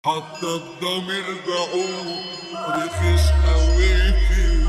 حتى الضمير بعود رخيص قوي في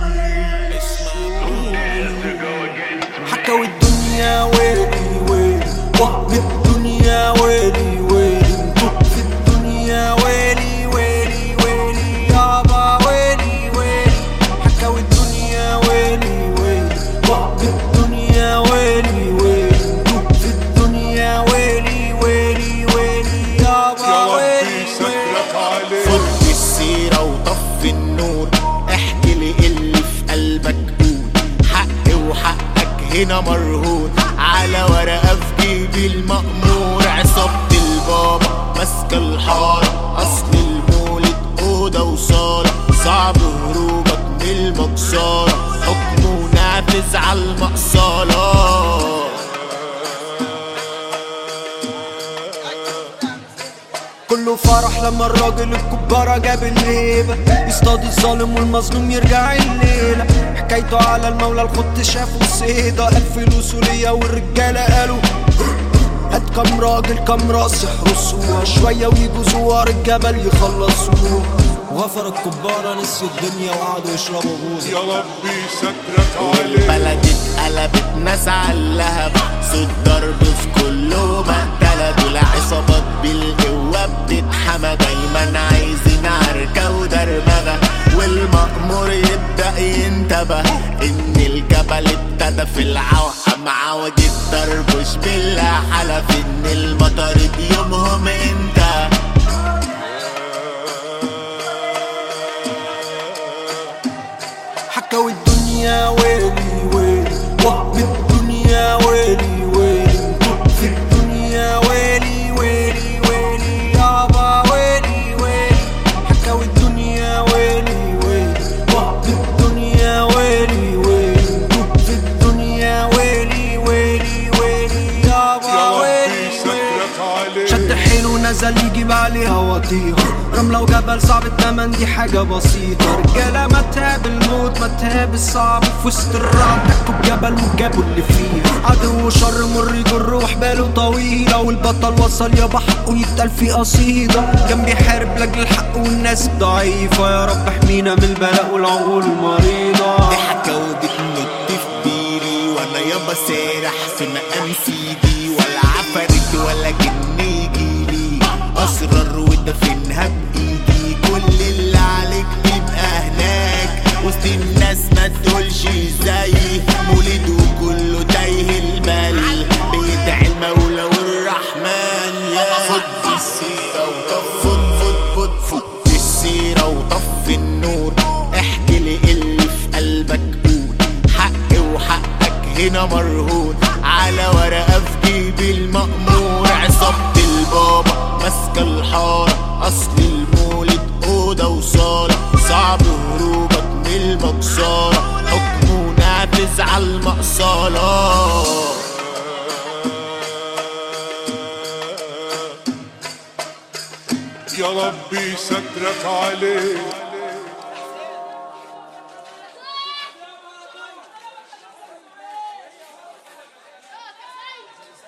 حكوا الدنيا ويلي ويلي وهم الدنيا ويلي ويلي انتوا في الدنيا ويلي ويلي ويلي يابا ويلي ويلي حكوا الدنيا ويلي ويلي وهم الدنيا ويلي ويلي انتوا في الدنيا ويلي ويلي ويلي يابا يا ربي ويلي ويلي سترك عليه فك السيرة وطفي النور احكي لي اللي في قلبك قول حقي وحقك هنا مرهون على ورقة في جيبي المأمور عصابة البابا ماسكة الحارة أصل المولد أوضة وصالة صعب هروبك من المكسارة حكمه نافذ على المقصالة كله فرح لما الراجل الكبارة جاب الهيبة يصطاد الظالم والمظلوم يرجع الليلة حكايته على المولى الخط شافه سيدة قال فلوسه ليا والرجالة قالوا هات كام راجل كام راس يحرسوها شوية ويجوا زوار الجبل يخلصوه وغفر الكبارة نسيوا الدنيا وقعدوا يشربوا بوز يا ربي سترك عليه البلد اتقلبت ناس عاللهب صوت ضرب في كل مقتلة دول عصابات بالقوة بتتحمى دايما عايزين عركة ودرمغة والمأمور يبدأ ينتبه إن الجبل ابتدى في العوقة مع وجه الدربش بالله حلف إن المطر دي يومهم انتهى حكوا الدنيا ويلي ويلي وهم الدنيا ويلي ويلي انتوا في الدنيا ويلي ويلي ويلي يابا ويلي ويلي حكوا الدنيا ويلي ويلي وهم الدنيا ويلي ويلي انتوا في الدنيا ويلي ويلي ويلي يابا يا ربي ويلي ويلي سترك عليه شد حيله نزل يجيب عليها وطيها رملة وجبل صعب التمن دي حاجة بسيطة رجالة ما تهاب الموت ما تهاب الصعب في وسط الرعب دكوا الجبل وجابوا اللي فيه عدو شر مر يجر وحباله طويلة والبطل وصل يابا حقه يتقال في قصيدة كان بيحارب لاجل الحق والناس ضعيفة يا رب احمينا من البلاء والعقول المريضة ضحكة وبتنط في بيري وانا يابا سارح في مقام سيدي ولا عفرت ولا جن يجيلي اسرار ودفنها بايدي كل اللي عليك بيبقى هناك وسط الناس ما تقولش ازاي مولد وكله تايه المال بيدعي المولى والرحمن يا فض السيرة وطف فض فض فض السيرة وطف النور احكي لي اللي في قلبك قول حقي وحقك هنا مرهون على ورقة في جيبي المأمور عصابة البابا ماسكة الحارة أصل المولد أوضة وصالة صعب هروبك من المكسارة حكمه نافذ على المقصالة يا ربي سترك عليه